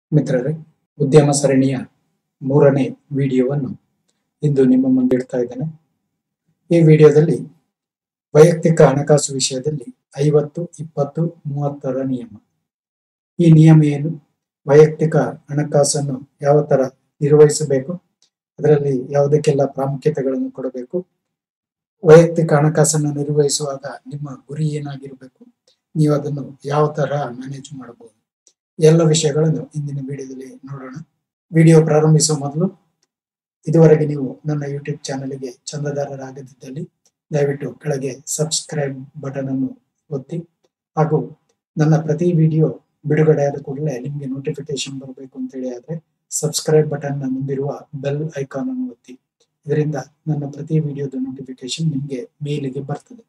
ಮಿತ್ರರೇ ಉದ್ಯಮ ಸರಣಿಯ ಮೂರನೇ ವಿಡಿಯೋವನ್ನು ಇಂದು ನಿಮ್ಮ ಮುಂದಿಡ್ತಾ ಇದ್ದೇನೆ ಈ ವಿಡಿಯೋದಲ್ಲಿ ವೈಯಕ್ತಿಕ ಹಣಕಾಸು ವಿಷಯದಲ್ಲಿ ಐವತ್ತು ಇಪ್ಪತ್ತು ಮೂವತ್ತರ ನಿಯಮ ಈ ನಿಯಮ ಏನು ವೈಯಕ್ತಿಕ ಹಣಕಾಸನ್ನು ಯಾವ ತರ ನಿರ್ವಹಿಸಬೇಕು ಅದರಲ್ಲಿ ಯಾವುದಕ್ಕೆಲ್ಲ ಪ್ರಾಮುಖ್ಯತೆಗಳನ್ನು ಕೊಡಬೇಕು ವೈಯಕ್ತಿಕ ಹಣಕಾಸನ್ನು ನಿರ್ವಹಿಸುವಾಗ ನಿಮ್ಮ ಗುರಿ ಏನಾಗಿರಬೇಕು ನೀವು ಅದನ್ನು ಯಾವ ತರ ಮ್ಯಾನೇಜ್ ಮಾಡಬಹುದು ಎಲ್ಲ ವಿಷಯಗಳನ್ನು ಇಂದಿನ ವಿಡಿಯೋದಲ್ಲಿ ನೋಡೋಣ ವಿಡಿಯೋ ಪ್ರಾರಂಭಿಸುವ ಮೊದಲು ಇದುವರೆಗೆ ನೀವು ನನ್ನ ಯೂಟ್ಯೂಬ್ ಚಾನಲ್ಗೆ ಚಂದದಾರರಾಗದಿದ್ದಲ್ಲಿ ದಯವಿಟ್ಟು ಕೆಳಗೆ ಸಬ್ಸ್ಕ್ರೈಬ್ ಬಟನ್ ಅನ್ನು ಒತ್ತಿ ಹಾಗೂ ನನ್ನ ಪ್ರತಿ ವಿಡಿಯೋ ಬಿಡುಗಡೆಯಾದ ಕೂಡಲೇ ನಿಮಗೆ ನೋಟಿಫಿಕೇಶನ್ ಬರಬೇಕು ಅಂತೇಳಿ ಆದ್ರೆ ಸಬ್ಸ್ಕ್ರೈಬ್ ಬಟನ್ ಮುಂದಿರುವ ಬೆಲ್ ಐಕಾನ್ ಅನ್ನು ಒತ್ತಿ ಇದರಿಂದ ನನ್ನ ಪ್ರತಿ ವಿಡಿಯೋದ ನೋಟಿಫಿಕೇಶನ್ ನಿಮಗೆ ಮೇಲಿಗೆ ಬರ್ತದೆ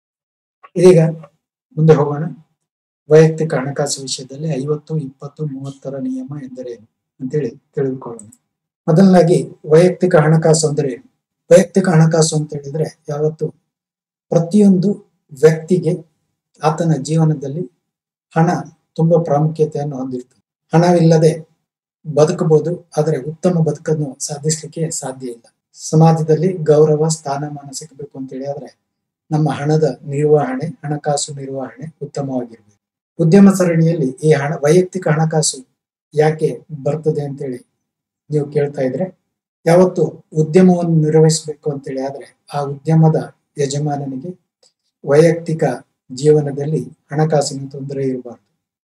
ಇದೀಗ ಮುಂದೆ ಹೋಗೋಣ ವೈಯಕ್ತಿಕ ಹಣಕಾಸು ವಿಷಯದಲ್ಲಿ ಐವತ್ತು ಇಪ್ಪತ್ತು ಮೂವತ್ತರ ನಿಯಮ ಎಂದರೇನು ಅಂತೇಳಿ ತಿಳಿದುಕೊಳ್ಳೋಣ ಮೊದಲನಾಗಿ ವೈಯಕ್ತಿಕ ಹಣಕಾಸು ಅಂದ್ರೆ ಏನು ವೈಯಕ್ತಿಕ ಹಣಕಾಸು ಅಂತ ಹೇಳಿದ್ರೆ ಯಾವತ್ತು ಪ್ರತಿಯೊಂದು ವ್ಯಕ್ತಿಗೆ ಆತನ ಜೀವನದಲ್ಲಿ ಹಣ ತುಂಬಾ ಪ್ರಾಮುಖ್ಯತೆಯನ್ನು ಹೊಂದಿರ್ತದೆ ಹಣವಿಲ್ಲದೆ ಬದುಕಬಹುದು ಆದರೆ ಉತ್ತಮ ಬದುಕನ್ನು ಸಾಧಿಸಲಿಕ್ಕೆ ಸಾಧ್ಯ ಇಲ್ಲ ಸಮಾಜದಲ್ಲಿ ಗೌರವ ಸ್ಥಾನಮಾನ ಸಿಗಬೇಕು ಅಂತ ಹೇಳಿದ್ರೆ ನಮ್ಮ ಹಣದ ನಿರ್ವಹಣೆ ಹಣಕಾಸು ನಿರ್ವಹಣೆ ಉತ್ತಮವಾಗಿರ್ಬೇಕು ಉದ್ಯಮ ಸರಣಿಯಲ್ಲಿ ಈ ಹಣ ವೈಯಕ್ತಿಕ ಹಣಕಾಸು ಯಾಕೆ ಬರ್ತದೆ ಅಂತೇಳಿ ನೀವು ಕೇಳ್ತಾ ಇದ್ರೆ ಯಾವತ್ತು ಉದ್ಯಮವನ್ನು ನಿರ್ವಹಿಸಬೇಕು ಅಂತೇಳಿ ಆದ್ರೆ ಆ ಉದ್ಯಮದ ಯಜಮಾನನಿಗೆ ವೈಯಕ್ತಿಕ ಜೀವನದಲ್ಲಿ ಹಣಕಾಸಿನ ತೊಂದರೆ ಇರಬಾರ್ದು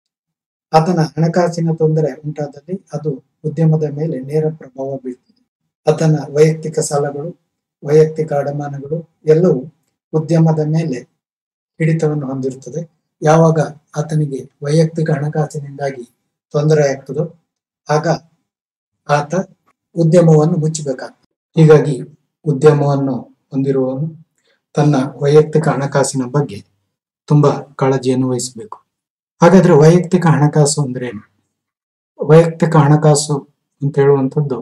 ಆತನ ಹಣಕಾಸಿನ ತೊಂದರೆ ಉಂಟಾದಲ್ಲಿ ಅದು ಉದ್ಯಮದ ಮೇಲೆ ನೇರ ಪ್ರಭಾವ ಬೀಳ್ತದೆ ಆತನ ವೈಯಕ್ತಿಕ ಸಾಲಗಳು ವೈಯಕ್ತಿಕ ಅಡಮಾನಗಳು ಎಲ್ಲವೂ ಉದ್ಯಮದ ಮೇಲೆ ಹಿಡಿತವನ್ನು ಹೊಂದಿರುತ್ತದೆ ಯಾವಾಗ ಆತನಿಗೆ ವೈಯಕ್ತಿಕ ಹಣಕಾಸಿನಿಂದಾಗಿ ತೊಂದರೆ ಆಗ್ತದೋ ಆಗ ಆತ ಉದ್ಯಮವನ್ನು ಮುಚ್ಚಬೇಕಾಗ್ತದೆ ಹೀಗಾಗಿ ಉದ್ಯಮವನ್ನು ಹೊಂದಿರುವವನು ತನ್ನ ವೈಯಕ್ತಿಕ ಹಣಕಾಸಿನ ಬಗ್ಗೆ ತುಂಬಾ ಕಾಳಜಿಯನ್ನು ವಹಿಸಬೇಕು ಹಾಗಾದ್ರೆ ವೈಯಕ್ತಿಕ ಹಣಕಾಸು ಅಂದ್ರೆ ಏನು ವೈಯಕ್ತಿಕ ಹಣಕಾಸು ಅಂತ ಹೇಳುವಂಥದ್ದು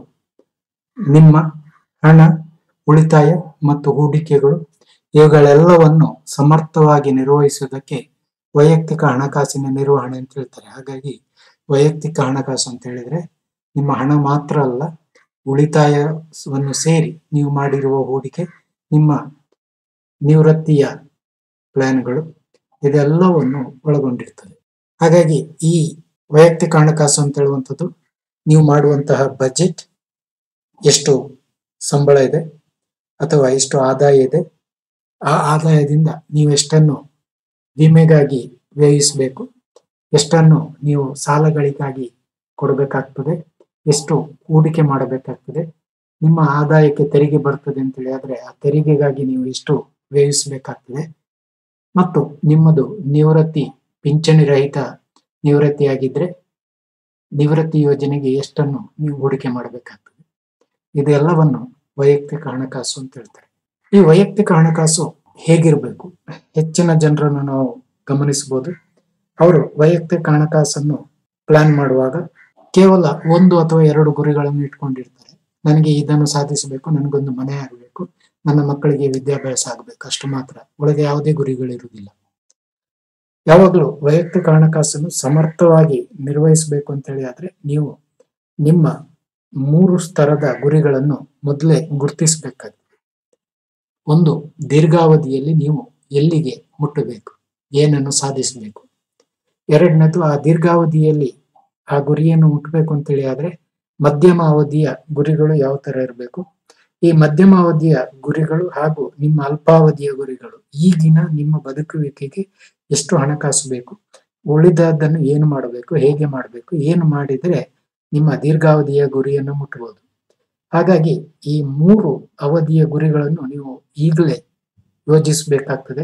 ನಿಮ್ಮ ಹಣ ಉಳಿತಾಯ ಮತ್ತು ಹೂಡಿಕೆಗಳು ಇವುಗಳೆಲ್ಲವನ್ನು ಸಮರ್ಥವಾಗಿ ನಿರ್ವಹಿಸುವುದಕ್ಕೆ ವೈಯಕ್ತಿಕ ಹಣಕಾಸಿನ ನಿರ್ವಹಣೆ ಅಂತ ಹೇಳ್ತಾರೆ ಹಾಗಾಗಿ ವೈಯಕ್ತಿಕ ಹಣಕಾಸು ಅಂತ ಹೇಳಿದ್ರೆ ನಿಮ್ಮ ಹಣ ಮಾತ್ರ ಅಲ್ಲ ಉಳಿತಾಯವನ್ನು ಸೇರಿ ನೀವು ಮಾಡಿರುವ ಹೂಡಿಕೆ ನಿಮ್ಮ ನಿವೃತ್ತಿಯ ಪ್ಲಾನ್ಗಳು ಇದೆಲ್ಲವನ್ನು ಒಳಗೊಂಡಿರ್ತದೆ ಹಾಗಾಗಿ ಈ ವೈಯಕ್ತಿಕ ಹಣಕಾಸು ಅಂತ ಹೇಳುವಂಥದ್ದು ನೀವು ಮಾಡುವಂತಹ ಬಜೆಟ್ ಎಷ್ಟು ಸಂಬಳ ಇದೆ ಅಥವಾ ಎಷ್ಟು ಆದಾಯ ಇದೆ ಆ ಆದಾಯದಿಂದ ನೀವು ಎಷ್ಟನ್ನು ವಿಮೆಗಾಗಿ ವ್ಯಯಿಸಬೇಕು ಎಷ್ಟನ್ನು ನೀವು ಸಾಲಗಳಿಗಾಗಿ ಕೊಡಬೇಕಾಗ್ತದೆ ಎಷ್ಟು ಹೂಡಿಕೆ ಮಾಡಬೇಕಾಗ್ತದೆ ನಿಮ್ಮ ಆದಾಯಕ್ಕೆ ತೆರಿಗೆ ಬರ್ತದೆ ಅಂತ ಹೇಳಿದ್ರೆ ಆ ತೆರಿಗೆಗಾಗಿ ನೀವು ಎಷ್ಟು ವ್ಯಯಿಸಬೇಕಾಗ್ತದೆ ಮತ್ತು ನಿಮ್ಮದು ನಿವೃತ್ತಿ ಪಿಂಚಣಿ ರಹಿತ ನಿವೃತ್ತಿಯಾಗಿದ್ರೆ ನಿವೃತ್ತಿ ಯೋಜನೆಗೆ ಎಷ್ಟನ್ನು ನೀವು ಹೂಡಿಕೆ ಮಾಡಬೇಕಾಗ್ತದೆ ಇದೆಲ್ಲವನ್ನು ವೈಯಕ್ತಿಕ ಹಣಕಾಸು ಅಂತ ಹೇಳ್ತಾರೆ ಈ ವೈಯಕ್ತಿಕ ಹಣಕಾಸು ಹೇಗಿರಬೇಕು ಹೆಚ್ಚಿನ ಜನರನ್ನು ನಾವು ಗಮನಿಸಬಹುದು ಅವರು ವೈಯಕ್ತಿಕ ಹಣಕಾಸನ್ನು ಪ್ಲಾನ್ ಮಾಡುವಾಗ ಕೇವಲ ಒಂದು ಅಥವಾ ಎರಡು ಗುರಿಗಳನ್ನು ಇಟ್ಕೊಂಡಿರ್ತಾರೆ ನನಗೆ ಇದನ್ನು ಸಾಧಿಸಬೇಕು ನನಗೊಂದು ಮನೆ ಆಗಬೇಕು ನನ್ನ ಮಕ್ಕಳಿಗೆ ವಿದ್ಯಾಭ್ಯಾಸ ಆಗಬೇಕು ಅಷ್ಟು ಮಾತ್ರ ಒಳಗೆ ಯಾವುದೇ ಗುರಿಗಳಿರುವುದಿಲ್ಲ ಯಾವಾಗಲೂ ವೈಯಕ್ತಿಕ ಹಣಕಾಸನ್ನು ಸಮರ್ಥವಾಗಿ ನಿರ್ವಹಿಸಬೇಕು ಅಂತ ಹೇಳಿ ಆದ್ರೆ ನೀವು ನಿಮ್ಮ ಮೂರು ಸ್ತರದ ಗುರಿಗಳನ್ನು ಮೊದಲೇ ಗುರುತಿಸಬೇಕಾಗ್ತದೆ ಒಂದು ದೀರ್ಘಾವಧಿಯಲ್ಲಿ ನೀವು ಎಲ್ಲಿಗೆ ಮುಟ್ಟಬೇಕು ಏನನ್ನು ಸಾಧಿಸಬೇಕು ಎರಡನೇದು ಆ ದೀರ್ಘಾವಧಿಯಲ್ಲಿ ಆ ಗುರಿಯನ್ನು ಮುಟ್ಟಬೇಕು ಅಂತೇಳಿ ಆದ್ರೆ ಮಧ್ಯಮ ಅವಧಿಯ ಗುರಿಗಳು ಯಾವ ತರ ಇರಬೇಕು ಈ ಮಧ್ಯಮ ಅವಧಿಯ ಗುರಿಗಳು ಹಾಗೂ ನಿಮ್ಮ ಅಲ್ಪಾವಧಿಯ ಗುರಿಗಳು ಈಗಿನ ನಿಮ್ಮ ಬದುಕುವಿಕೆಗೆ ಎಷ್ಟು ಹಣಕಾಸು ಬೇಕು ಉಳಿದದ್ದನ್ನು ಏನು ಮಾಡಬೇಕು ಹೇಗೆ ಮಾಡಬೇಕು ಏನು ಮಾಡಿದ್ರೆ ನಿಮ್ಮ ದೀರ್ಘಾವಧಿಯ ಗುರಿಯನ್ನು ಮುಟ್ಟಬಹುದು ಹಾಗಾಗಿ ಈ ಮೂರು ಅವಧಿಯ ಗುರಿಗಳನ್ನು ನೀವು ಈಗಲೇ ಯೋಜಿಸಬೇಕಾಗ್ತದೆ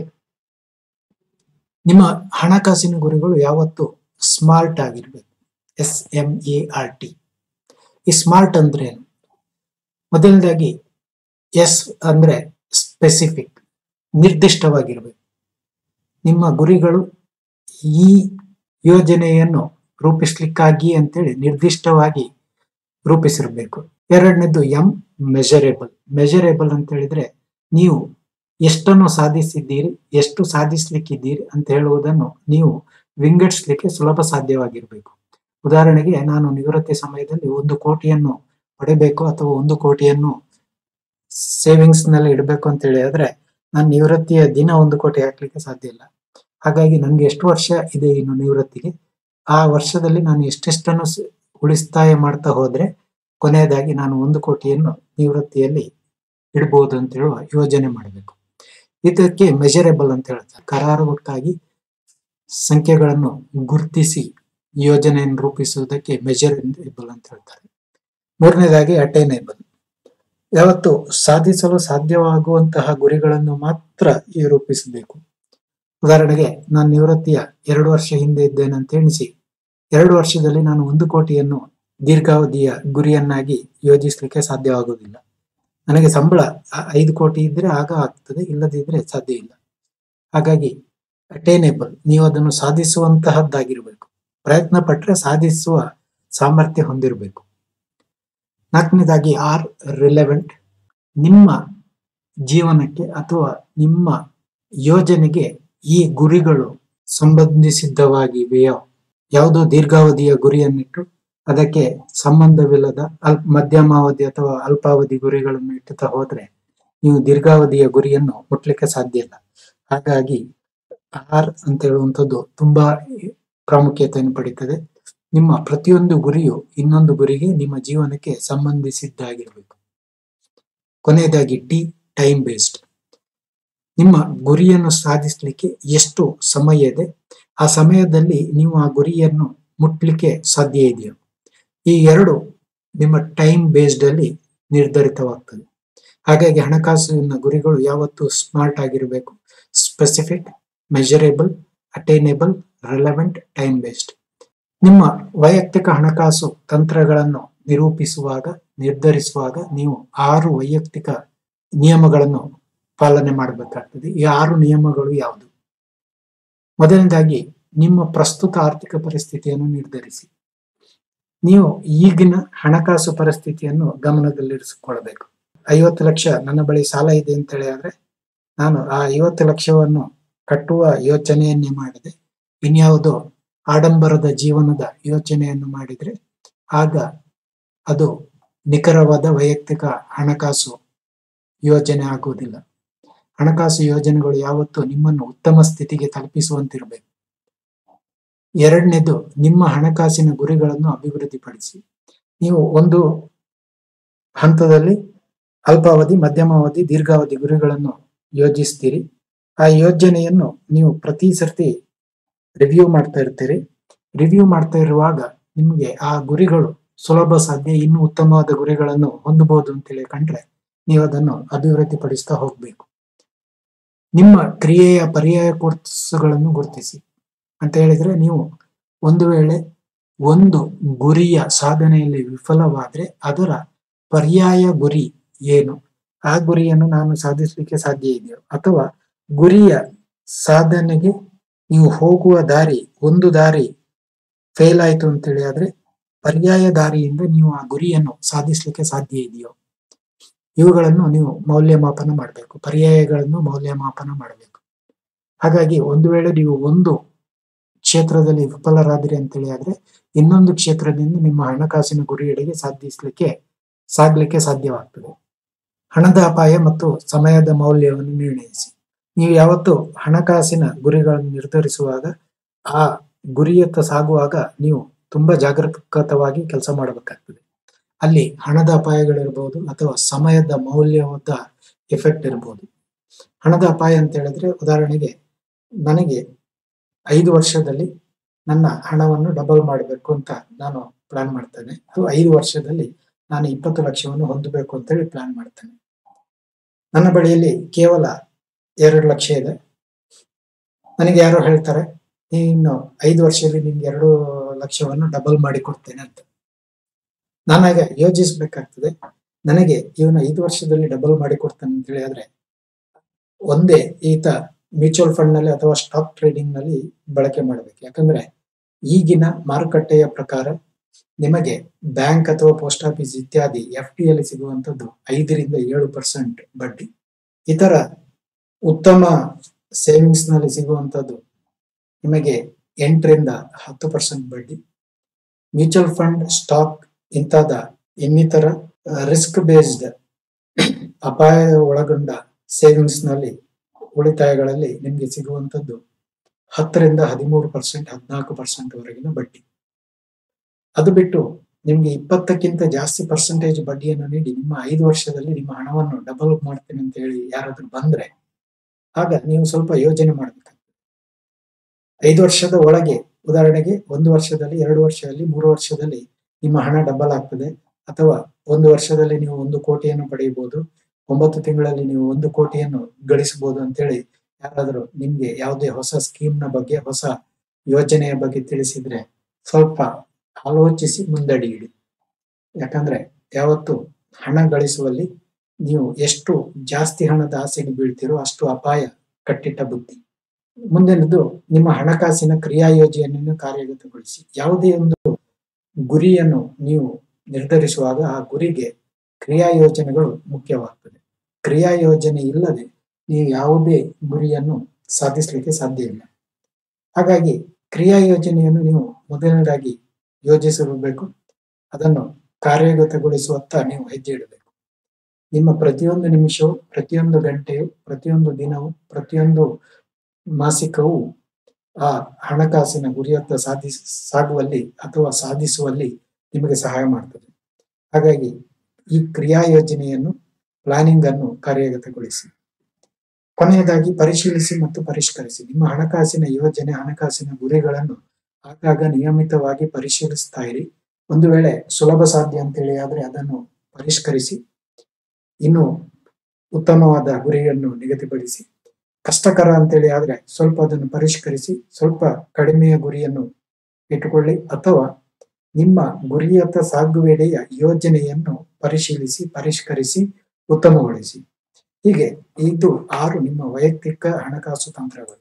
ನಿಮ್ಮ ಹಣಕಾಸಿನ ಗುರಿಗಳು ಯಾವತ್ತು ಸ್ಮಾರ್ಟ್ ಆಗಿರ್ಬೇಕು S M A R T ಈ ಸ್ಮಾರ್ಟ್ ಅಂದ್ರೆ ಏನು ಮೊದಲನೇದಾಗಿ ಎಸ್ ಅಂದ್ರೆ ಸ್ಪೆಸಿಫಿಕ್ ನಿರ್ದಿಷ್ಟವಾಗಿರ್ಬೇಕು ನಿಮ್ಮ ಗುರಿಗಳು ಈ ಯೋಜನೆಯನ್ನು ರೂಪಿಸ್ಲಿಕ್ಕಾಗಿ ಅಂತೇಳಿ ನಿರ್ದಿಷ್ಟವಾಗಿ ರೂಪಿಸಿರ್ಬೇಕು ಎರಡನೇದು ಎಂ ಮೆಜರೇಬಲ್ ಮೆಜರೇಬಲ್ ಅಂತ ಹೇಳಿದ್ರೆ ನೀವು ಎಷ್ಟನ್ನು ಸಾಧಿಸಿದ್ದೀರಿ ಎಷ್ಟು ಸಾಧಿಸ್ಲಿಕ್ಕಿದ್ದೀರಿ ಅಂತ ಹೇಳುವುದನ್ನು ನೀವು ವಿಂಗಡಿಸ್ಲಿಕ್ಕೆ ಸುಲಭ ಸಾಧ್ಯವಾಗಿರ್ಬೇಕು ಉದಾಹರಣೆಗೆ ನಾನು ನಿವೃತ್ತಿ ಸಮಯದಲ್ಲಿ ಒಂದು ಕೋಟಿಯನ್ನು ಪಡಿಬೇಕು ಅಥವಾ ಒಂದು ಕೋಟಿಯನ್ನು ಸೇವಿಂಗ್ಸ್ ನಲ್ಲಿ ಇಡಬೇಕು ಅಂತ ಹೇಳಿ ಆದ್ರೆ ನಾನು ನಿವೃತ್ತಿಯ ದಿನ ಒಂದು ಕೋಟಿ ಹಾಕ್ಲಿಕ್ಕೆ ಸಾಧ್ಯ ಇಲ್ಲ ಹಾಗಾಗಿ ನನಗೆ ಎಷ್ಟು ವರ್ಷ ಇದೆ ಇನ್ನು ನಿವೃತ್ತಿಗೆ ಆ ವರ್ಷದಲ್ಲಿ ನಾನು ಎಷ್ಟೆಷ್ಟನ್ನು ಸ- ಉಳಿಸ್ತಾಯ ಮಾಡ್ತಾ ಹೋದ್ರೆ ಕೊನೆಯದಾಗಿ ನಾನು ಒಂದು ಕೋಟಿಯನ್ನು ನಿವೃತ್ತಿಯಲ್ಲಿ ಇಡಬಹುದು ಅಂತ ಹೇಳುವ ಯೋಜನೆ ಮಾಡಬೇಕು ಇದಕ್ಕೆ ಮೆಜರೇಬಲ್ ಅಂತ ಹೇಳ್ತಾರೆ ಕರಾರುವಕ್ಕಾಗಿ ಸಂಖ್ಯೆಗಳನ್ನು ಗುರುತಿಸಿ ಯೋಜನೆಯನ್ನು ರೂಪಿಸುವುದಕ್ಕೆ ಮೆಜರೇಬಲ್ ಅಂತ ಹೇಳ್ತಾರೆ ಮೂರನೇದಾಗಿ ಅಟೈನೇಬಲ್ ಯಾವತ್ತು ಸಾಧಿಸಲು ಸಾಧ್ಯವಾಗುವಂತಹ ಗುರಿಗಳನ್ನು ಮಾತ್ರ ಈ ರೂಪಿಸಬೇಕು ಉದಾಹರಣೆಗೆ ನಾನು ನಿವೃತ್ತಿಯ ಎರಡು ವರ್ಷ ಹಿಂದೆ ಇದ್ದೇನೆ ಅಂತ ಎಣಿಸಿ ಎರಡು ವರ್ಷದಲ್ಲಿ ನಾನು ಒಂದು ಕೋಟಿಯನ್ನು ದೀರ್ಘಾವಧಿಯ ಗುರಿಯನ್ನಾಗಿ ಯೋಜಿಸಲಿಕ್ಕೆ ಸಾಧ್ಯವಾಗುವುದಿಲ್ಲ ನನಗೆ ಸಂಬಳ ಆ- ಐದು ಕೋಟಿ ಇದ್ರೆ ಆಗ ಆಗ್ತದೆ ಇಲ್ಲದಿದ್ರೆ ಸಾಧ್ಯ ಇಲ್ಲ ಹಾಗಾಗಿ ಅಟೈನೇಬಲ್ ನೀವು ಅದನ್ನು ಸಾಧಿಸುವಂತಹದ್ದಾಗಿರ್ಬೇಕು ಪ್ರಯತ್ನ ಪಟ್ಟರೆ ಸಾಧಿಸುವ ಸಾಮರ್ಥ್ಯ ಹೊಂದಿರಬೇಕು ನಾಲ್ಕನೇದಾಗಿ ಆರ್ ರಿಲೆವೆಂಟ್ ನಿಮ್ಮ ಜೀವನಕ್ಕೆ ಅಥವಾ ನಿಮ್ಮ ಯೋಜನೆಗೆ ಈ ಗುರಿಗಳು ಸಂಬಂಧಿಸಿದ್ದವಾಗಿವೆಯೋ ಯಾವುದೋ ದೀರ್ಘಾವಧಿಯ ಗುರಿಯನ್ನಿಟ್ಟು ಅದಕ್ಕೆ ಸಂಬಂಧವಿಲ್ಲದ ಅಲ್ಪ ಮಧ್ಯಮಾವಧಿ ಅಥವಾ ಅಲ್ಪಾವಧಿ ಗುರಿಗಳನ್ನು ಇಟ್ಟುತ್ತಾ ಹೋದ್ರೆ ನೀವು ದೀರ್ಘಾವಧಿಯ ಗುರಿಯನ್ನು ಮುಟ್ಲಿಕ್ಕೆ ಸಾಧ್ಯ ಇಲ್ಲ ಹಾಗಾಗಿ ಆರ್ ಅಂತ ಹೇಳುವಂಥದ್ದು ತುಂಬಾ ಪ್ರಾಮುಖ್ಯತೆಯನ್ನು ಪಡೀತದೆ ನಿಮ್ಮ ಪ್ರತಿಯೊಂದು ಗುರಿಯು ಇನ್ನೊಂದು ಗುರಿಗೆ ನಿಮ್ಮ ಜೀವನಕ್ಕೆ ಸಂಬಂಧಿಸಿದ್ದಾಗಿರಬೇಕು ಕೊನೆಯದಾಗಿ ಟಿ ಟೈಮ್ ಬೇಸ್ಡ್ ನಿಮ್ಮ ಗುರಿಯನ್ನು ಸಾಧಿಸಲಿಕ್ಕೆ ಎಷ್ಟು ಸಮಯ ಇದೆ ಆ ಸಮಯದಲ್ಲಿ ನೀವು ಆ ಗುರಿಯನ್ನು ಮುಟ್ಲಿಕ್ಕೆ ಸಾಧ್ಯ ಇದೆಯೋ ಈ ಎರಡು ನಿಮ್ಮ ಟೈಮ್ ಬೇಸ್ಡ್ ಅಲ್ಲಿ ನಿರ್ಧರಿತವಾಗ್ತದೆ ಹಾಗಾಗಿ ಹಣಕಾಸಿನ ಗುರಿಗಳು ಯಾವತ್ತೂ ಸ್ಮಾರ್ಟ್ ಆಗಿರಬೇಕು specific measurable attainable relevant time based ನಿಮ್ಮ ವೈಯಕ್ತಿಕ ಹಣಕಾಸು ತಂತ್ರಗಳನ್ನು ನಿರೂಪಿಸುವಾಗ ನಿರ್ಧರಿಸುವಾಗ ನೀವು ಆರು ವೈಯಕ್ತಿಕ ನಿಯಮಗಳನ್ನು ಪಾಲನೆ ಮಾಡಬೇಕಾಗ್ತದೆ ಈ ಆರು ನಿಯಮಗಳು ಯಾವುದು ಮೊದಲನೇದಾಗಿ ನಿಮ್ಮ ಪ್ರಸ್ತುತ ಆರ್ಥಿಕ ಪರಿಸ್ಥಿತಿಯನ್ನು ನಿರ್ಧರಿಸಿ ನೀವು ಈಗಿನ ಹಣಕಾಸು ಪರಿಸ್ಥಿತಿಯನ್ನು ಗಮನದಲ್ಲಿರಿಸಿಕೊಳ್ಳಬೇಕು ಐವತ್ತು ಲಕ್ಷ ನನ್ನ ಬಳಿ ಸಾಲ ಇದೆ ಅಂತ ಹೇಳಿ ಆದ್ರೆ ನಾನು ಆ ಐವತ್ತು ಲಕ್ಷವನ್ನು ಕಟ್ಟುವ ಯೋಚನೆಯನ್ನೇ ಮಾಡಿದೆ ಇನ್ಯಾವುದೋ ಆಡಂಬರದ ಜೀವನದ ಯೋಚನೆಯನ್ನು ಮಾಡಿದ್ರೆ ಆಗ ಅದು ನಿಖರವಾದ ವೈಯಕ್ತಿಕ ಹಣಕಾಸು ಯೋಜನೆ ಆಗುವುದಿಲ್ಲ ಹಣಕಾಸು ಯೋಜನೆಗಳು ಯಾವತ್ತೂ ನಿಮ್ಮನ್ನು ಉತ್ತಮ ಸ್ಥಿತಿಗೆ ತಲುಪಿಸುವಂತಿರಬೇಕು ಎರಡನೇದು ನಿಮ್ಮ ಹಣಕಾಸಿನ ಗುರಿಗಳನ್ನು ಅಭಿವೃದ್ಧಿಪಡಿಸಿ ನೀವು ಒಂದು ಹಂತದಲ್ಲಿ ಅಲ್ಪಾವಧಿ ಮಧ್ಯಮಾವಧಿ ದೀರ್ಘಾವಧಿ ಗುರಿಗಳನ್ನು ಯೋಜಿಸ್ತೀರಿ ಆ ಯೋಜನೆಯನ್ನು ನೀವು ಪ್ರತಿ ಸರ್ತಿ ರಿವ್ಯೂ ಮಾಡ್ತಾ ಇರ್ತೀರಿ ರಿವ್ಯೂ ಮಾಡ್ತಾ ಇರುವಾಗ ನಿಮಗೆ ಆ ಗುರಿಗಳು ಸುಲಭ ಸಾಧ್ಯ ಇನ್ನೂ ಉತ್ತಮವಾದ ಗುರಿಗಳನ್ನು ಹೊಂದಬಹುದು ಅಂತೇಳಿ ಕಂಡ್ರೆ ನೀವು ಅದನ್ನು ಅಭಿವೃದ್ಧಿಪಡಿಸ್ತಾ ಹೋಗ್ಬೇಕು ನಿಮ್ಮ ಕ್ರಿಯೆಯ ಪರ್ಯಾಯ ಕೋರ್ಸ್ಗಳನ್ನು ಗುರುತಿಸಿ ಅಂತ ಹೇಳಿದ್ರೆ ನೀವು ಒಂದು ವೇಳೆ ಒಂದು ಗುರಿಯ ಸಾಧನೆಯಲ್ಲಿ ವಿಫಲವಾದ್ರೆ ಅದರ ಪರ್ಯಾಯ ಗುರಿ ಏನು ಆ ಗುರಿಯನ್ನು ನಾನು ಸಾಧಿಸಲಿಕ್ಕೆ ಸಾಧ್ಯ ಇದೆಯೋ ಅಥವಾ ಗುರಿಯ ಸಾಧನೆಗೆ ನೀವು ಹೋಗುವ ದಾರಿ ಒಂದು ದಾರಿ ಫೇಲ್ ಆಯ್ತು ಅಂತೇಳಿ ಆದ್ರೆ ಪರ್ಯಾಯ ದಾರಿಯಿಂದ ನೀವು ಆ ಗುರಿಯನ್ನು ಸಾಧಿಸಲಿಕ್ಕೆ ಸಾಧ್ಯ ಇದೆಯೋ ಇವುಗಳನ್ನು ನೀವು ಮೌಲ್ಯಮಾಪನ ಮಾಡಬೇಕು ಪರ್ಯಾಯಗಳನ್ನು ಮೌಲ್ಯಮಾಪನ ಮಾಡಬೇಕು ಹಾಗಾಗಿ ಒಂದು ವೇಳೆ ನೀವು ಒಂದು ಕ್ಷೇತ್ರದಲ್ಲಿ ವಿಫಲರಾದಿರಿ ಅಂತೇಳಿ ಆದ್ರೆ ಇನ್ನೊಂದು ಕ್ಷೇತ್ರದಿಂದ ನಿಮ್ಮ ಹಣಕಾಸಿನ ಗುರಿಯೆಡೆಗೆ ಸಾಧಿಸಲಿಕ್ಕೆ ಸಾಗ್ಲಿಕ್ಕೆ ಸಾಧ್ಯವಾಗ್ತದೆ ಹಣದ ಅಪಾಯ ಮತ್ತು ಸಮಯದ ಮೌಲ್ಯವನ್ನು ನಿರ್ಣಯಿಸಿ ನೀವು ಯಾವತ್ತು ಹಣಕಾಸಿನ ಗುರಿಗಳನ್ನು ನಿರ್ಧರಿಸುವಾಗ ಆ ಗುರಿಯತ್ತ ಸಾಗುವಾಗ ನೀವು ತುಂಬಾ ಜಾಗರೂಕತವಾಗಿ ಕೆಲಸ ಮಾಡಬೇಕಾಗ್ತದೆ ಅಲ್ಲಿ ಹಣದ ಅಪಾಯಗಳಿರ್ಬೋದು ಅಥವಾ ಸಮಯದ ಮೌಲ್ಯವಾದ ಎಫೆಕ್ಟ್ ಇರ್ಬೋದು ಹಣದ ಅಪಾಯ ಅಂತ ಹೇಳಿದ್ರೆ ಉದಾಹರಣೆಗೆ ನನಗೆ ಐದು ವರ್ಷದಲ್ಲಿ ನನ್ನ ಹಣವನ್ನು ಡಬಲ್ ಮಾಡಬೇಕು ಅಂತ ನಾನು ಪ್ಲಾನ್ ಮಾಡ್ತೇನೆ ಅದು ಐದು ವರ್ಷದಲ್ಲಿ ನಾನು ಇಪ್ಪತ್ತು ಲಕ್ಷವನ್ನು ಹೊಂದಬೇಕು ಅಂತೇಳಿ ಪ್ಲಾನ್ ಮಾಡ್ತೇನೆ ನನ್ನ ಬಳಿಯಲ್ಲಿ ಕೇವಲ ಎರಡು ಲಕ್ಷ ಇದೆ ನನಗೆ ಯಾರೋ ಹೇಳ್ತಾರೆ ನೀನು ಐದು ವರ್ಷದಲ್ಲಿ ನಿಮ್ಗೆ ಎರಡು ಲಕ್ಷವನ್ನು ಡಬಲ್ ಮಾಡಿ ಕೊಡ್ತೇನೆ ಅಂತ ನಾನಾಗ ಯೋಚಿಸ್ಬೇಕಾಗ್ತದೆ ನನಗೆ ಇವನು ಐದು ವರ್ಷದಲ್ಲಿ ಡಬಲ್ ಮಾಡಿ ಕೊಡ್ತಾನೆ ಅಂತ ಹೇಳಿ ಆದ್ರೆ ಒಂದೇ ಈತ ಮ್ಯೂಚುವಲ್ ಫಂಡ್ ನಲ್ಲಿ ಅಥವಾ ಸ್ಟಾಕ್ ಟ್ರೇಡಿಂಗ್ ನಲ್ಲಿ ಬಳಕೆ ಮಾಡಬೇಕು ಯಾಕಂದ್ರೆ ಈಗಿನ ಮಾರುಕಟ್ಟೆಯ ಪ್ರಕಾರ ನಿಮಗೆ ಬ್ಯಾಂಕ್ ಅಥವಾ ಪೋಸ್ಟ್ ಆಫೀಸ್ ಇತ್ಯಾದಿ ಎಫ್ ಟಿ ಅಲ್ಲಿ ಸಿಗುವಂತದ್ದು ಐದರಿಂದ ಏಳು ಪರ್ಸೆಂಟ್ ಬಡ್ಡಿ ಇತರ ಉತ್ತಮ ಸೇವಿಂಗ್ಸ್ ನಲ್ಲಿ ಸಿಗುವಂತದ್ದು ನಿಮಗೆ ಎಂಟರಿಂದ ಹತ್ತು ಪರ್ಸೆಂಟ್ ಬಡ್ಡಿ ಮ್ಯೂಚುವಲ್ ಫಂಡ್ ಸ್ಟಾಕ್ ಇಂತಾದ ಇನ್ನಿತರ ರಿಸ್ಕ್ ಬೇಸ್ಡ್ ಅಪಾಯ ಒಳಗೊಂಡ ಸೇವಿಂಗ್ಸ್ ನಲ್ಲಿ ಉಳಿತಾಯಗಳಲ್ಲಿ ನಿಮಗೆ ಸಿಗುವಂತದ್ದು ಹತ್ತರಿಂದ ಹದಿಮೂರು ಪರ್ಸೆಂಟ್ ಹದಿನಾಲ್ಕು ಪರ್ಸೆಂಟ್ ವರೆಗಿನ ಬಡ್ಡಿ ಅದು ಬಿಟ್ಟು ನಿಮ್ಗೆ ಇಪ್ಪತ್ತಕ್ಕಿಂತ ಜಾಸ್ತಿ ಪರ್ಸೆಂಟೇಜ್ ಬಡ್ಡಿಯನ್ನು ನೀಡಿ ನಿಮ್ಮ ಐದು ವರ್ಷದಲ್ಲಿ ನಿಮ್ಮ ಹಣವನ್ನು ಡಬಲ್ ಮಾಡ್ತೀನಿ ಅಂತ ಹೇಳಿ ಯಾರಾದ್ರೂ ಬಂದ್ರೆ ಆಗ ನೀವು ಸ್ವಲ್ಪ ಯೋಜನೆ ಮಾಡಬೇಕಾಗ್ತದೆ ಐದು ವರ್ಷದ ಒಳಗೆ ಉದಾಹರಣೆಗೆ ಒಂದು ವರ್ಷದಲ್ಲಿ ಎರಡು ವರ್ಷದಲ್ಲಿ ಮೂರು ವರ್ಷದಲ್ಲಿ ನಿಮ್ಮ ಹಣ ಡಬಲ್ ಆಗ್ತದೆ ಅಥವಾ ಒಂದು ವರ್ಷದಲ್ಲಿ ನೀವು ಒಂದು ಕೋಟಿಯನ್ನು ಪಡೆಯಬಹುದು ಒಂಬತ್ತು ತಿಂಗಳಲ್ಲಿ ನೀವು ಒಂದು ಕೋಟಿಯನ್ನು ಗಳಿಸಬಹುದು ಅಂತೇಳಿ ಯಾರಾದರೂ ನಿಮ್ಗೆ ಯಾವುದೇ ಹೊಸ ಸ್ಕೀಮ್ ನ ಬಗ್ಗೆ ಹೊಸ ಯೋಜನೆಯ ಬಗ್ಗೆ ತಿಳಿಸಿದ್ರೆ ಸ್ವಲ್ಪ ಆಲೋಚಿಸಿ ಮುಂದಡಿ ಇಡಿ ಯಾಕಂದ್ರೆ ಯಾವತ್ತು ಹಣ ಗಳಿಸುವಲ್ಲಿ ನೀವು ಎಷ್ಟು ಜಾಸ್ತಿ ಹಣದ ಆಸೆಗೆ ಬೀಳ್ತೀರೋ ಅಷ್ಟು ಅಪಾಯ ಕಟ್ಟಿಟ್ಟ ಬುದ್ಧಿ ಮುಂದಿನದು ನಿಮ್ಮ ಹಣಕಾಸಿನ ಕ್ರಿಯಾ ಯೋಜನೆಯನ್ನು ಕಾರ್ಯಗತಗೊಳಿಸಿ ಯಾವುದೇ ಒಂದು ಗುರಿಯನ್ನು ನೀವು ನಿರ್ಧರಿಸುವಾಗ ಆ ಗುರಿಗೆ ಕ್ರಿಯಾ ಯೋಜನೆಗಳು ಮುಖ್ಯವಾಗ್ತದೆ ಕ್ರಿಯಾ ಯೋಜನೆ ಇಲ್ಲದೆ ನೀವು ಯಾವುದೇ ಗುರಿಯನ್ನು ಸಾಧಿಸಲಿಕ್ಕೆ ಸಾಧ್ಯ ಇಲ್ಲ ಹಾಗಾಗಿ ಕ್ರಿಯಾ ಯೋಜನೆಯನ್ನು ನೀವು ಮೊದಲನೇದಾಗಿ ಯೋಜಿಸಿರಬೇಕು ಅದನ್ನು ಕಾರ್ಯಗತಗೊಳಿಸುವತ್ತ ನೀವು ಹೆಜ್ಜೆ ಇಡಬೇಕು ನಿಮ್ಮ ಪ್ರತಿಯೊಂದು ನಿಮಿಷವು ಪ್ರತಿಯೊಂದು ಗಂಟೆಯು ಪ್ರತಿಯೊಂದು ದಿನವೂ ಪ್ರತಿಯೊಂದು ಮಾಸಿಕವು ಆ ಹಣಕಾಸಿನ ಗುರಿಯತ್ತ ಸಾಧಿಸ ಸಾಗುವಲ್ಲಿ ಅಥವಾ ಸಾಧಿಸುವಲ್ಲಿ ನಿಮಗೆ ಸಹಾಯ ಮಾಡ್ತದೆ ಹಾಗಾಗಿ ಈ ಕ್ರಿಯಾ ಯೋಜನೆಯನ್ನು ಪ್ಲಾನಿಂಗ್ ಅನ್ನು ಕಾರ್ಯಗತಗೊಳಿಸಿ ಕೊನೆಯದಾಗಿ ಪರಿಶೀಲಿಸಿ ಮತ್ತು ಪರಿಷ್ಕರಿಸಿ ನಿಮ್ಮ ಹಣಕಾಸಿನ ಯೋಜನೆ ಹಣಕಾಸಿನ ಗುರಿಗಳನ್ನು ಆಗಾಗ ನಿಯಮಿತವಾಗಿ ಪರಿಶೀಲಿಸ್ತಾ ಇರಿ ಒಂದು ವೇಳೆ ಸುಲಭ ಸಾಧ್ಯ ಅಂತೇಳಿ ಆದ್ರೆ ಅದನ್ನು ಪರಿಷ್ಕರಿಸಿ ಇನ್ನು ಉತ್ತಮವಾದ ಗುರಿಯನ್ನು ನಿಗದಿಪಡಿಸಿ ಕಷ್ಟಕರ ಅಂತೇಳಿ ಆದ್ರೆ ಸ್ವಲ್ಪ ಅದನ್ನು ಪರಿಷ್ಕರಿಸಿ ಸ್ವಲ್ಪ ಕಡಿಮೆಯ ಗುರಿಯನ್ನು ಇಟ್ಟುಕೊಳ್ಳಿ ಅಥವಾ ನಿಮ್ಮ ಗುರಿಯತ್ತ ಸಾಗುವೆಡೆಯ ಯೋಜನೆಯನ್ನು ಪರಿಶೀಲಿಸಿ ಪರಿಷ್ಕರಿಸಿ ಉತ್ತಮಗೊಳಿಸಿ ಹೀಗೆ ಇದು ಆರು ನಿಮ್ಮ ವೈಯಕ್ತಿಕ ಹಣಕಾಸು ತಂತ್ರಗಳು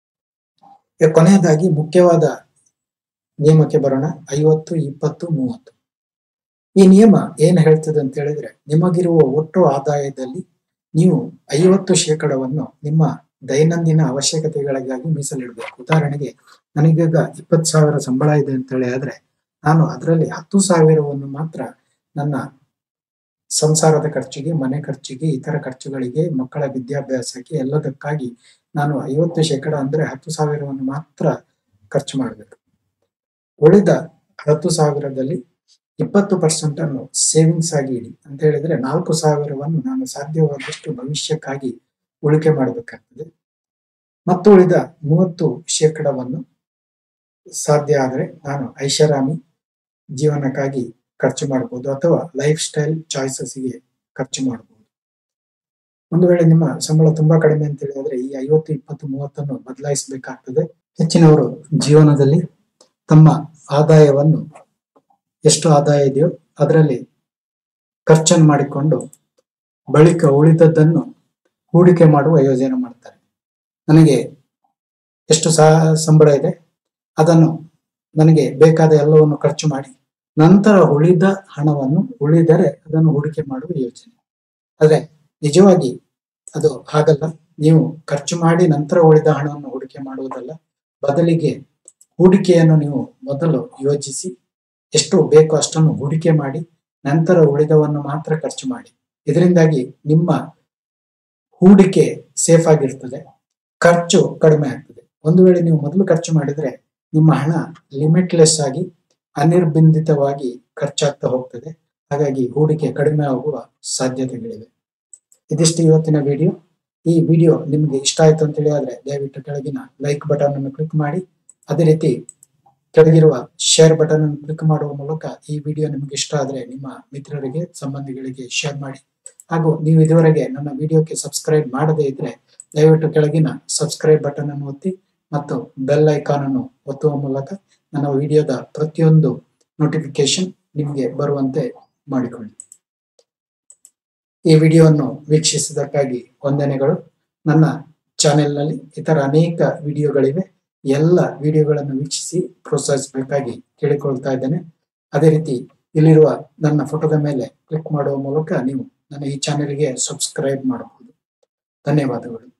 ಈಗ ಕೊನೆಯದಾಗಿ ಮುಖ್ಯವಾದ ನಿಯಮಕ್ಕೆ ಬರೋಣ ಐವತ್ತು ಇಪ್ಪತ್ತು ಮೂವತ್ತು ಈ ನಿಯಮ ಏನ್ ಹೇಳ್ತದೆ ಅಂತ ಹೇಳಿದ್ರೆ ನಿಮಗಿರುವ ಒಟ್ಟು ಆದಾಯದಲ್ಲಿ ನೀವು ಐವತ್ತು ಶೇಕಡವನ್ನು ನಿಮ್ಮ ದೈನಂದಿನ ಅವಶ್ಯಕತೆಗಳಿಗಾಗಿ ಮೀಸಲಿಡಬೇಕು ಉದಾಹರಣೆಗೆ ನನಗೀಗ ಇಪ್ಪತ್ತು ಸಾವಿರ ಸಂಬಳ ಇದೆ ಅಂತ ಹೇಳಿ ಆದ್ರೆ ನಾನು ಅದರಲ್ಲಿ ಹತ್ತು ಸಾವಿರವನ್ನು ಮಾತ್ರ ನನ್ನ ಸಂಸಾರದ ಖರ್ಚಿಗೆ ಮನೆ ಖರ್ಚಿಗೆ ಇತರ ಖರ್ಚುಗಳಿಗೆ ಮಕ್ಕಳ ವಿದ್ಯಾಭ್ಯಾಸಕ್ಕೆ ಎಲ್ಲದಕ್ಕಾಗಿ ನಾನು ಐವತ್ತು ಶೇಕಡ ಅಂದ್ರೆ ಹತ್ತು ಸಾವಿರವನ್ನು ಮಾತ್ರ ಖರ್ಚು ಮಾಡಬೇಕು ಉಳಿದ ಹತ್ತು ಸಾವಿರದಲ್ಲಿ ಇಪ್ಪತ್ತು ಪರ್ಸೆಂಟ್ ಅನ್ನು ಸೇವಿಂಗ್ಸ್ ಆಗಿ ಇಡಿ ಅಂತ ಹೇಳಿದ್ರೆ ನಾಲ್ಕು ಸಾವಿರವನ್ನು ನಾನು ಸಾಧ್ಯವಾದಷ್ಟು ಭವಿಷ್ಯಕ್ಕಾಗಿ ಉಳಿಕೆ ಮಾಡಬೇಕಾಗ್ತದೆ ಮತ್ತು ಉಳಿದ ಮೂವತ್ತು ಶೇಕಡವನ್ನು ಸಾಧ್ಯ ಆದರೆ ನಾನು ಐಷಾರಾಮಿ ಜೀವನಕ್ಕಾಗಿ ಖರ್ಚು ಮಾಡಬಹುದು ಅಥವಾ ಲೈಫ್ ಸ್ಟೈಲ್ ಚಾಯ್ಸಸ್ಗೆ ಖರ್ಚು ಮಾಡಬಹುದು ಒಂದು ವೇಳೆ ನಿಮ್ಮ ಸಂಬಳ ತುಂಬಾ ಕಡಿಮೆ ಅಂತ ಹೇಳಿದ್ರೆ ಈ ಐವತ್ತು ಇಪ್ಪತ್ತು ಮೂವತ್ತನ್ನು ಬದಲಾಯಿಸಬೇಕಾಗ್ತದೆ ಹೆಚ್ಚಿನವರು ಜೀವನದಲ್ಲಿ ತಮ್ಮ ಆದಾಯವನ್ನು ಎಷ್ಟು ಆದಾಯ ಇದೆಯೋ ಅದರಲ್ಲಿ ಖರ್ಚನ್ನು ಮಾಡಿಕೊಂಡು ಬಳಿಕ ಉಳಿದದ್ದನ್ನು ಹೂಡಿಕೆ ಮಾಡುವ ಯೋಜನೆ ಮಾಡ್ತಾರೆ ನನಗೆ ಎಷ್ಟು ಸಹ ಸಂಬಳ ಇದೆ ಅದನ್ನು ನನಗೆ ಬೇಕಾದ ಎಲ್ಲವನ್ನು ಖರ್ಚು ಮಾಡಿ ನಂತರ ಉಳಿದ ಹಣವನ್ನು ಉಳಿದರೆ ಅದನ್ನು ಹೂಡಿಕೆ ಮಾಡುವ ಯೋಜನೆ ಆದ್ರೆ ನಿಜವಾಗಿ ಅದು ಹಾಗಲ್ಲ ನೀವು ಖರ್ಚು ಮಾಡಿ ನಂತರ ಉಳಿದ ಹಣವನ್ನು ಹೂಡಿಕೆ ಮಾಡುವುದಲ್ಲ ಬದಲಿಗೆ ಹೂಡಿಕೆಯನ್ನು ನೀವು ಮೊದಲು ಯೋಜಿಸಿ ಎಷ್ಟು ಬೇಕೋ ಅಷ್ಟನ್ನು ಹೂಡಿಕೆ ಮಾಡಿ ನಂತರ ಉಳಿದವನ್ನು ಮಾತ್ರ ಖರ್ಚು ಮಾಡಿ ಇದರಿಂದಾಗಿ ನಿಮ್ಮ ಹೂಡಿಕೆ ಸೇಫ್ ಆಗಿರ್ತದೆ ಖರ್ಚು ಕಡಿಮೆ ಆಗ್ತದೆ ಒಂದು ವೇಳೆ ನೀವು ಮೊದಲು ಖರ್ಚು ಮಾಡಿದ್ರೆ ನಿಮ್ಮ ಹಣ ಲಿಮಿಟ್ಲೆಸ್ ಆಗಿ ಅನಿರ್ಬಂಧಿತವಾಗಿ ಖರ್ಚಾಗ್ತಾ ಹೋಗ್ತದೆ ಹಾಗಾಗಿ ಹೂಡಿಕೆ ಕಡಿಮೆ ಆಗುವ ಸಾಧ್ಯತೆಗಳಿವೆ ಇದಿಷ್ಟು ಇವತ್ತಿನ ವಿಡಿಯೋ ಈ ವಿಡಿಯೋ ನಿಮಗೆ ಇಷ್ಟ ಆಯ್ತು ಅಂತ ಹೇಳಿ ಆದ್ರೆ ದಯವಿಟ್ಟು ಕೆಳಗಿನ ಲೈಕ್ ಬಟನ್ ಅನ್ನು ಕ್ಲಿಕ್ ಮಾಡಿ ಅದೇ ರೀತಿ ಕೆಳಗಿರುವ ಶೇರ್ ಬಟನ್ ಅನ್ನು ಕ್ಲಿಕ್ ಮಾಡುವ ಮೂಲಕ ಈ ವಿಡಿಯೋ ನಿಮಗೆ ಇಷ್ಟ ಆದ್ರೆ ನಿಮ್ಮ ಮಿತ್ರರಿಗೆ ಸಂಬಂಧಿಗಳಿಗೆ ಶೇರ್ ಮಾಡಿ ಹಾಗೂ ನೀವು ಇದುವರೆಗೆ ನನ್ನ ವಿಡಿಯೋಕ್ಕೆ ಸಬ್ಸ್ಕ್ರೈಬ್ ಮಾಡದೇ ಇದ್ರೆ ದಯವಿಟ್ಟು ಕೆಳಗಿನ ಸಬ್ಸ್ಕ್ರೈಬ್ ಬಟನ್ ಅನ್ನು ಒತ್ತಿ ಮತ್ತು ಬೆಲ್ ಐಕಾನ್ ಅನ್ನು ಒತ್ತುವ ಮೂಲಕ ನನ್ನ ವಿಡಿಯೋದ ಪ್ರತಿಯೊಂದು ನೋಟಿಫಿಕೇಶನ್ ನಿಮಗೆ ಬರುವಂತೆ ಮಾಡಿಕೊಳ್ಳಿ ಈ ವಿಡಿಯೋವನ್ನು ವೀಕ್ಷಿಸಿದ್ದಕ್ಕಾಗಿ ವಂದನೆಗಳು ನನ್ನ ಚಾನೆಲ್ನಲ್ಲಿ ಇತರ ಅನೇಕ ವಿಡಿಯೋಗಳಿವೆ ಎಲ್ಲ ವಿಡಿಯೋಗಳನ್ನು ವೀಕ್ಷಿಸಿ ಪ್ರೋತ್ಸಾಹಿಸಬೇಕಾಗಿ ಕೇಳಿಕೊಳ್ತಾ ಇದ್ದೇನೆ ಅದೇ ರೀತಿ ಇಲ್ಲಿರುವ ನನ್ನ ಫೋಟೋದ ಮೇಲೆ ಕ್ಲಿಕ್ ಮಾಡುವ ಮೂಲಕ ನೀವು ನನ್ನ ಈ ಚಾನೆಲ್ಗೆ ಸಬ್ಸ್ಕ್ರೈಬ್ ಮಾಡಬಹುದು ಧನ್ಯವಾದಗಳು